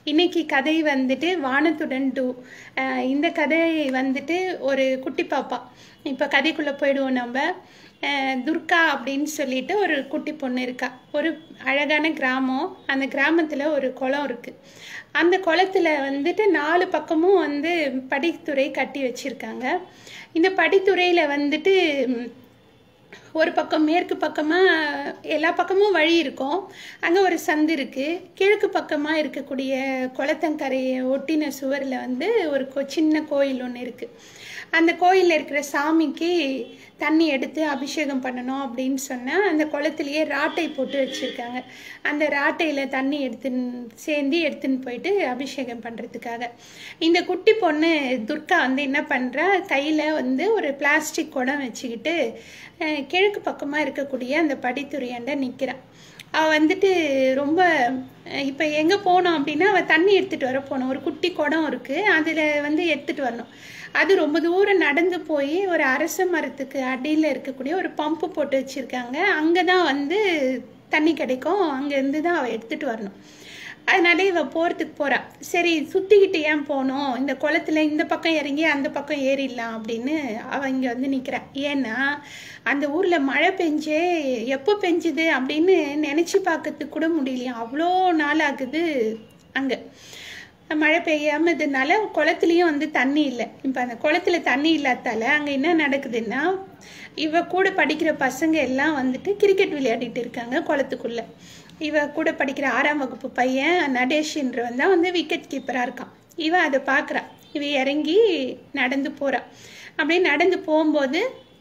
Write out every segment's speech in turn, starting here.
இன்னைக்கு கதை வந்துட்டு வானத்துடன் டூ இந்த கதை வந்துட்டு ஒரு குட்டி பாப்பா இப்போ கதைக்குள்ளே போயிடுவோம் நம்ம அஹ் துர்கா அப்படின்னு சொல்லிட்டு ஒரு குட்டி பொண்ணு இருக்கா ஒரு அழகான கிராமம் அந்த கிராமத்தில் ஒரு குளம் இருக்குது அந்த குளத்துல வந்துட்டு நாலு பக்கமும் வந்து படித்துறை கட்டி வச்சிருக்காங்க இந்த படித்துறையில் வந்துட்டு ம், ஒரு பக்கம் மேற்கு பக்கமாக எல்லா பக்கமும் வழி இருக்கும் அங்கே ஒரு சந்து இருக்குது கிழக்கு பக்கமாக இருக்கக்கூடிய குளத்தங்கரையை ஒட்டின சுவரில் வந்து ஒரு கொ- சின்ன கோயில் ஒன்று இருக்குது அந்த கோயிலில் இருக்கிற சாமிக்கு தண்ணி எடுத்து அபிஷேகம் பண்ணணும் அப்படின்னு சொன்னால் அந்த குளத்துலேயே ராட்டை போட்டு வச்சுருக்காங்க அந்த ராட்டையில் தண்ணி எடுத்துன்னு சேர்ந்து எடுத்துன்னு போயிட்டு அபிஷேகம் பண்ணுறதுக்காக இந்த குட்டி பொண்ணு துர்கா வந்து என்ன பண்ணுறா கையில் வந்து ஒரு பிளாஸ்டிக் குடம் வச்சுக்கிட்டு அஹ், கிழக்கு பக்கமாக இருக்கக்கூடிய அந்த படித்துறையாண்ட நிற்கிறான் அவள் வந்துட்டு ரொம்ப இப்போ எங்கே போனோம் அப்படின்னா அவள் தண்ணி எடுத்துகிட்டு வர போனோம் ஒரு குட்டி குடம் இருக்குது அதில் வந்து எடுத்துகிட்டு வரணும் அது ரொம்ப தூரம் நடந்து போய் ஒரு அரச மரத்துக்கு அடியில் இருக்கக்கூடிய ஒரு பம்பு போட்டு வச்சுருக்காங்க அங்கே தான் வந்து தண்ணி கிடைக்கும் அங்கேருந்து தான் அவள் எடுத்துகிட்டு வரணும் அதனால இவ போகிறதுக்கு போறா சரி சுற்றிக்கிட்டு ஏன் போகணும் இந்த குளத்துல இந்த பக்கம் இறங்கி அந்த பக்கம் ஏறிடலாம் அப்படின்னு அவ இங்கே வந்து நிற்கிறா ஏன்னா அந்த ஊரில் மழை பெஞ்சே எப்போ பெஞ்சுது அப்படின்னு நினச்சி பார்க்கறதுக்கு கூட முடியலையா அவ்வளோ நாள் ஆகுது அங்கே மழை பெய்யாமதுனால குளத்துலேயும் வந்து தண்ணி இல்லை இப்போ அந்த குளத்துல தண்ணி இல்லாதால அங்கே என்ன நடக்குதுன்னா இவ கூட படிக்கிற பசங்க எல்லாம் வந்துட்டு கிரிக்கெட் விளையாடிட்டு இருக்காங்க குளத்துக்குள்ள இவ கூட படிக்கிற ஆறாம் வகுப்பு பையன் நடேஷ்ன்றவன் தான் வந்து விக்கெட் கீப்பராக இருக்கான் இவ அதை பார்க்குறா இவ இறங்கி நடந்து போறா அப்படியே நடந்து போகும்போது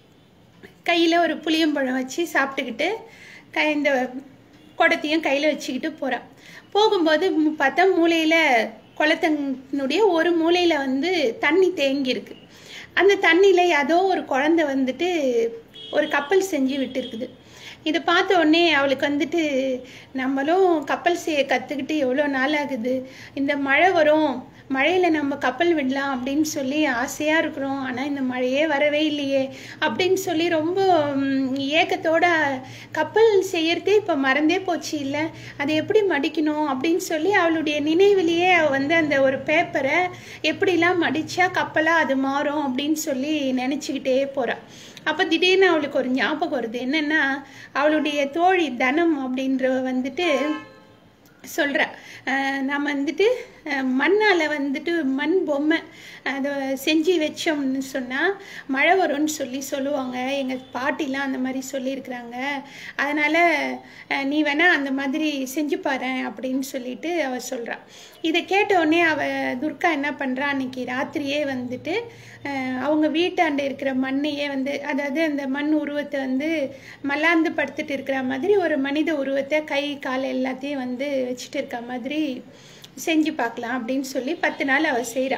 கையில் ஒரு புளியம்பழம் வச்சு சாப்பிட்டுக்கிட்டு கை இந்த குடத்தையும் கையில் வச்சுக்கிட்டு போகிறான் போகும்போது மு- பார்த்தா மூலையில் குளத்தனுடைய ஒரு மூலையில் வந்து தண்ணி தேங்கி இருக்கு அந்த தண்ணியில் ஏதோ ஒரு குழந்தை வந்துட்டு ஒரு கப்பல் செஞ்சு விட்டுருக்குது இதை பார்த்த உடனே அவளுக்கு வந்துட்டு நம்மளும் கப்பல் செய்ய கற்றுக்கிட்டு எவ்வளோ நாள் ஆகுது இந்த மழை வரும் மழையில் நம்ம கப்பல் விடலாம் அப்படின்னு சொல்லி ஆசையாக இருக்கிறோம் ஆனால் இந்த மழையே வரவே இல்லையே அப்படின்னு சொல்லி ரொம்ப ம், ஏக்கத்தோட கப்பல் செய்யறதே இப்போ மறந்தே போச்சு இல்லை அதை எப்படி மடிக்கணும் அப்படின்னு சொல்லி அவளுடைய நினைவிலேயே அவ வந்து அந்த ஒரு பேப்பரை எப்படிலாம் மடிச்சா கப்பலாக அது மாறும் அப்படின்னு சொல்லி நினச்சிக்கிட்டே போறா அப்போ திடீர்னு அவளுக்கு ஒரு ஞாபகம் வருது என்னன்னா அவளுடைய தோழி தனம் அப்படின்றவ வந்துட்டு சொல்கிறா நம்ம வந்துட்டு அஹ், மண்ணால வந்துட்டு மண் பொம்மை அதை செஞ்சு வச்சோம்னு சொன்னால் மழை வரும்னு சொல்லி சொல்லுவாங்க எங்கள் பாட்டிலாம் அந்த மாதிரி சொல்லியிருக்கிறாங்க அதனால் அஹ், நீ வேணா அந்த மாதிரி செஞ்சு பாரு அப்படின்னு சொல்லிட்டு அவ சொல்கிறா இதை கேட்ட உடனே அவ துர்கா என்ன பண்ணுறா அன்னைக்கு ராத்திரியே வந்துட்டு அஹ், அவங்க வீட்டாண்ட இருக்கிற மண்ணையே வந்து அதாவது அந்த மண் உருவத்தை வந்து மல்லாந்து படுத்துட்டு இருக்கிற மாதிரி ஒரு மனித உருவத்தை கை கால் எல்லாத்தையும் வந்து வச்சுட்டு இருக்க மாதிரி செஞ்சு பார்க்கலாம் அப்படின்னு சொல்லி பத்து நாள் அவள் செய்கிறா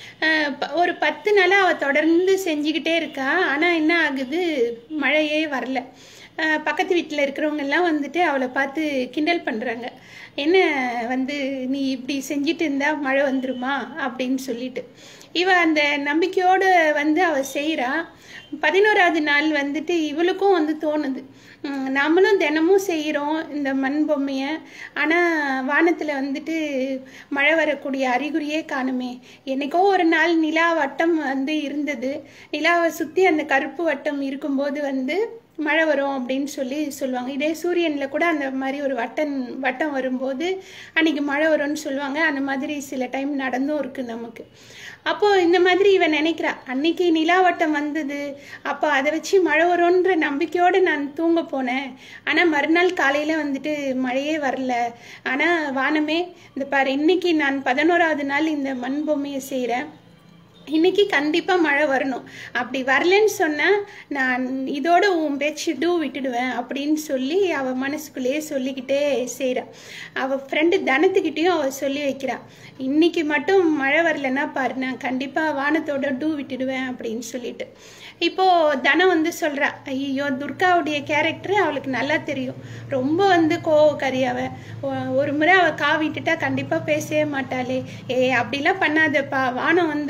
ஒரு பத்து நாளாக அவள் தொடர்ந்து செஞ்சுக்கிட்டே இருக்கா ஆனால் என்ன ஆகுது மழையே வரல அஹ் பக்கத்து வீட்டில் இருக்கிறவங்க எல்லாம் வந்துட்டு அவளை பார்த்து கிண்டல் பண்ணுறாங்க என்ன வந்து நீ இப்படி செஞ்சுட்டு இருந்தா மழை வந்துருமா அப்படின்னு சொல்லிட்டு இவ அந்த நம்பிக்கையோடு வந்து அவ செய்கிறா பதினோராவது நாள் வந்துட்டு இவளுக்கும் வந்து தோணுது உம், நம்மளும் தினமும் செய்கிறோம் இந்த மண் பொம்மையை ஆனால் வானத்தில் வந்துட்டு மழை வரக்கூடிய அறிகுறியே காணுமே என்னைக்கோ ஒரு நாள் நிலா வட்டம் வந்து இருந்தது நிலாவை சுற்றி அந்த கருப்பு வட்டம் இருக்கும்போது வந்து மழை வரும் அப்படின்னு சொல்லி சொல்லுவாங்க இதே சூரியனில் கூட அந்த மாதிரி ஒரு வட்டம் வட்டம் வரும்போது அன்னைக்கு மழை வரும்னு சொல்லுவாங்க அந்த மாதிரி சில டைம் நடந்தும் இருக்கு நமக்கு அப்போ இந்த மாதிரி இவன் நினைக்கிறா அன்னைக்கு நிலாவட்டம் வந்தது அப்போ அதை வச்சு மழை வரும்ன்ற நம்பிக்கையோடு நான் தூங்க போனேன் ஆனால் மறுநாள் காலையில் வந்துட்டு மழையே வரல ஆனால் வானமே இந்த பாரு இன்னைக்கு நான் பதினோராவது நாள் இந்த மண் பொம்மையை செய்கிறேன் இன்னைக்கு கண்டிப்பாக மழை வரணும் அப்படி வரலன்னு சொன்னால் நான் இதோட உன் பேச்சு டூ விட்டுடுவேன் அப்படின்னு சொல்லி அவள் மனசுக்குள்ளேயே சொல்லிக்கிட்டே செய்கிறா அவள் ஃப்ரெண்டு தனத்துக்கிட்டேயும் அவள் சொல்லி வைக்கிறா இன்னைக்கு மட்டும் மழை வரலன்னா பாரு நான் கண்டிப்பாக வானத்தோட டூ விட்டுடுவேன் அப்படின்னு சொல்லிட்டு இப்போ தனம் வந்து சொல்றா ஐயோ துர்காவுடைய கேரக்டர் அவளுக்கு நல்லா தெரியும் ரொம்ப வந்து கோவக்காரி அவ ஒ- ஒரு முறை அவ காவிட்டுட்டா கண்டிப்பா பேசவே மாட்டாளே ஏ அப்படிலாம் பண்ணாதப்பா வானம் வந்து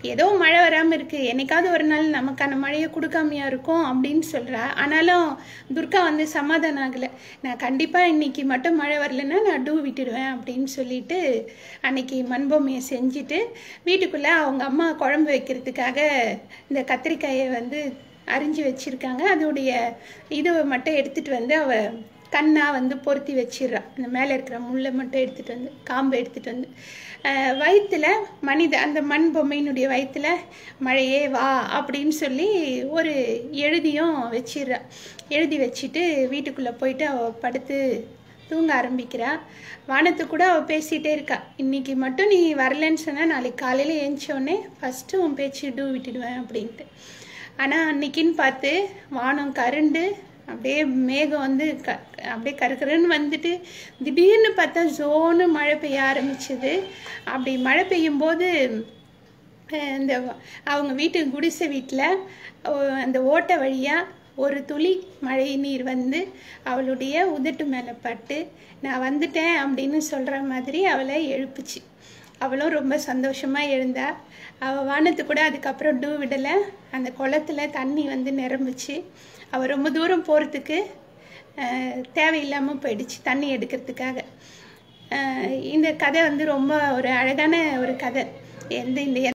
ஏதோ மழை வராமல் இருக்கு என்னைக்காவது ஒரு நாள் நமக்கான மழையை கொடுக்காமையா இருக்கும் அப்படின்னு சொல்றா ஆனாலும் துர்கா வந்து சமாதானம் ஆகலை நான் கண்டிப்பாக இன்னைக்கு மட்டும் மழை வரலைன்னா நான் டூ விட்டுடுவேன் அப்படின்னு சொல்லிட்டு அன்னைக்கு மண்பொம்மையை செஞ்சுட்டு வீட்டுக்குள்ளே அவங்க அம்மா குழம்பு வைக்கிறதுக்காக இந்த கத்திரிக்காயை வந்து அரிஞ்சு வச்சிருக்காங்க அதோடைய இது மட்டும் எடுத்துட்டு வந்து அவ கண்ணா வந்து பொருத்தி வச்சிடுறா அந்த மேலே இருக்கிற முள்ளை மட்டும் எடுத்துட்டு வந்து காம்பை எடுத்துட்டு வந்து அஹ் வயித்துல மனித அந்த மண் பொம்மையினுடைய வயித்துல மழையே வா அப்படின்னு சொல்லி ஒரு எழுதியும் வச்சிடுறா எழுதி வச்சுட்டு வீட்டுக்குள்ளே போயிட்டு அவ படுத்து தூங்க ஆரம்பிக்கிறா வானத்து கூட அவள் பேசிகிட்டே இருக்கா இன்னைக்கு மட்டும் நீ வரலன்னு சொன்னால் நாளைக்கு காலையில் ஏஞ்சோடனே ஃபஸ்ட்டு உன் பேச்சு டூ விட்டுடுவேன் அப்படின்ட்டு ஆனால் அன்னைக்குன்னு பார்த்து வானம் கருண்டு அப்படியே மேகம் வந்து க அப்படியே கருக்கருன்னு வந்துட்டு திடீர்னு பார்த்தா ஜோனு மழை பெய்ய ஆரம்பிச்சது அப்படி மழை பெய்யும்போது அஹ் இந்த வ- அவங்க வீட்டு குடிசை வீட்டில் அந்த ஓட்டை வழியாக ஒரு துளி மழை நீர் வந்து அவளுடைய உதட்டு மேலே பட்டு நான் வந்துட்டேன் அப்படின்னு சொல்கிற மாதிரி அவளை எழுப்புச்சு அவளும் ரொம்ப சந்தோஷமாக எழுந்தா அவள் வானத்து கூட அதுக்கப்புறம் டூ விடலை அந்த குளத்துல தண்ணி வந்து நிரம்புச்சு அவள் ரொம்ப தூரம் போகிறதுக்கு தேவையில்லாமல் போயிடுச்சு தண்ணி எடுக்கிறதுக்காக அஹ் இந்த கதை வந்து ரொம்ப ஒரு அழகான ஒரு கதை எந்த இந்த